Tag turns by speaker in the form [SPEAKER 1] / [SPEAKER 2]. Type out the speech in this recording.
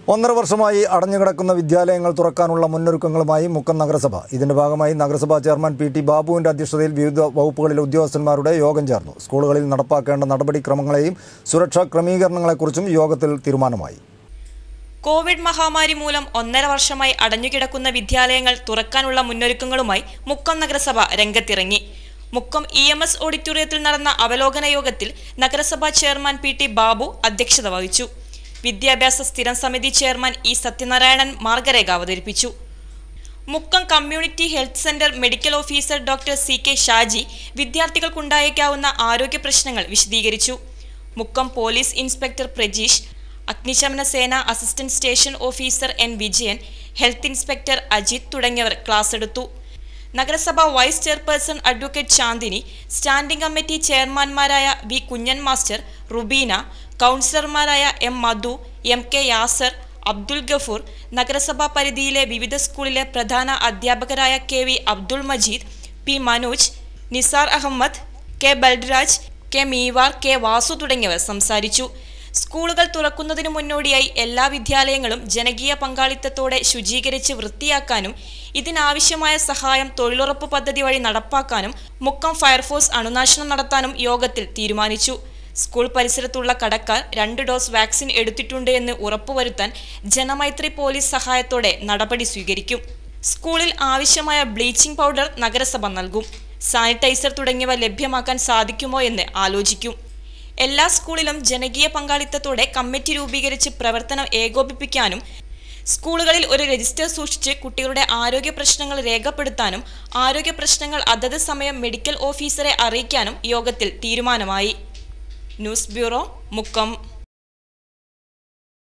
[SPEAKER 1] ഒന്നര വർഷമായി അടഞ്ഞുകിടക്കുന്ന വിദ്യാലയങ്ങൾ തുറക്കാനുള്ള മുന്നൊരുക്കങ്ങളുമായി മുക്കം നഗരസഭ ഇതിന്റെ ഭാഗമായി നഗരസഭാ ചെയർമാൻ പി ടി ബാബുവിന്റെ അധ്യക്ഷതയിൽ വിവിധ വകുപ്പുകളിലെ ഉദ്യോഗസ്ഥന്മാരുടെ യോഗം ചേർന്നു സ്കൂളുകളിൽ നടപ്പാക്കേണ്ട നടപടിക്രമങ്ങളെയും സുരക്ഷാ ക്രമീകരണങ്ങളെക്കുറിച്ചും യോഗത്തിൽ തീരുമാനമായി
[SPEAKER 2] കോവിഡ് മഹാമാരി മൂലം ഒന്നര വർഷമായി അടഞ്ഞുകിടക്കുന്ന വിദ്യാലയങ്ങൾ തുറക്കാനുള്ള മുന്നൊരുക്കങ്ങളുമായി മുക്കം നഗരസഭ രംഗത്തിറങ്ങി മുക്കം ഇ എം എസ് ഓഡിറ്റോറിയത്തിൽ നടന്ന അവലോകന യോഗത്തിൽ നഗരസഭാ ചെയർമാൻ പി ടി ബാബു അധ്യക്ഷത വഹിച്ചു വിദ്യാഭ്യാസ സ്ഥിരം സമിതി ചെയർമാൻ ഇ സത്യനാരായണൻ മാർഗരേഖ അവതരിപ്പിച്ചു Mukkam community health centre medical officer doctor C K Shaji വിദ്യാർത്ഥികൾക്കുണ്ടായേക്കാവുന്ന ആരോഗ്യ പ്രശ്നങ്ങൾ വിശദീകരിച്ചു മുക്കം പോലീസ് ഇൻസ്പെക്ടർ പ്രജീഷ് അഗ്നിശമന സേന assistant station officer N Vijayan health inspector Ajith തുടങ്ങിയവർ ക്ലാസ് എടുത്തു നഗരസഭ vice chairperson advocate Chandini standing committee ചെയർമാൻമാരായ വി കുഞ്ഞൻ മാസ്റ്റർ റുബീന കൗൺസിലർമാരായ M Madhu M K Yasar Abdul Gafoor നഗരസഭാ പരിധിയിലെ വിവിധ സ്കൂളിലെ പ്രധാന അധ്യാപകരായ K V Abdul Majeed P Manoj Nisar Ahammed K Balraj K Meevar K Vasu തുടങ്ങിയവർ സംസാരിച്ചു സ്കൂളുകൾ തുറക്കുന്നതിനു മുന്നോടിയായി എല്ലാ വിദ്യാലയങ്ങളും ജനകീയ പങ്കാളിത്തത്തോടെ ശുചീകരിച്ച് വൃത്തിയാക്കാനും ഇതിനാവശ്യമായ സഹായം തൊഴിലുറപ്പ് പദ്ധതി വഴി നടപ്പാക്കാനും മുക്കം ഫയർഫോഴ്സ് അണുനാശനം നടത്താനും യോഗത്തിൽ തീരുമാനിച്ചു സ്കൂൾ പരിസരത്തുള്ള കടക്കാർ രണ്ട് ഡോസ് വാക്സിൻ എടുത്തിട്ടുണ്ട് എന്ന് ഉറപ്പുവരുത്താൻ ജനമൈത്രി പോലീസ് സഹായത്തോടെ നടപടി സ്വീകരിക്കും സ്കൂളിൽ ആവശ്യമായ ബ്ലീച്ചിംഗ് പൗഡർ നഗരസഭ നൽകും സാനിറ്റൈസർ തുടങ്ങിയവ ലഭ്യമാക്കാൻ സാധിക്കുമോ എന്ന് ആലോചിക്കും എല്ലാ സ്കൂളിലും ജനകീയ പങ്കാളിത്തത്തോടെ കമ്മിറ്റി രൂപീകരിച്ച് പ്രവർത്തനം ഏകോപിപ്പിക്കാനും സ്കൂളുകളിൽ ഒരു രജിസ്റ്റർ സൂക്ഷിച്ച് കുട്ടികളുടെ ആരോഗ്യ പ്രശ്നങ്ങൾ രേഖപ്പെടുത്താനും ആരോഗ്യ പ്രശ്നങ്ങൾ അതത് സമയം മെഡിക്കൽ ഓഫീസറെ അറിയിക്കാനും യോഗത്തിൽ തീരുമാനമായി ന്യൂസ് ബ്യൂറോ മുക്കം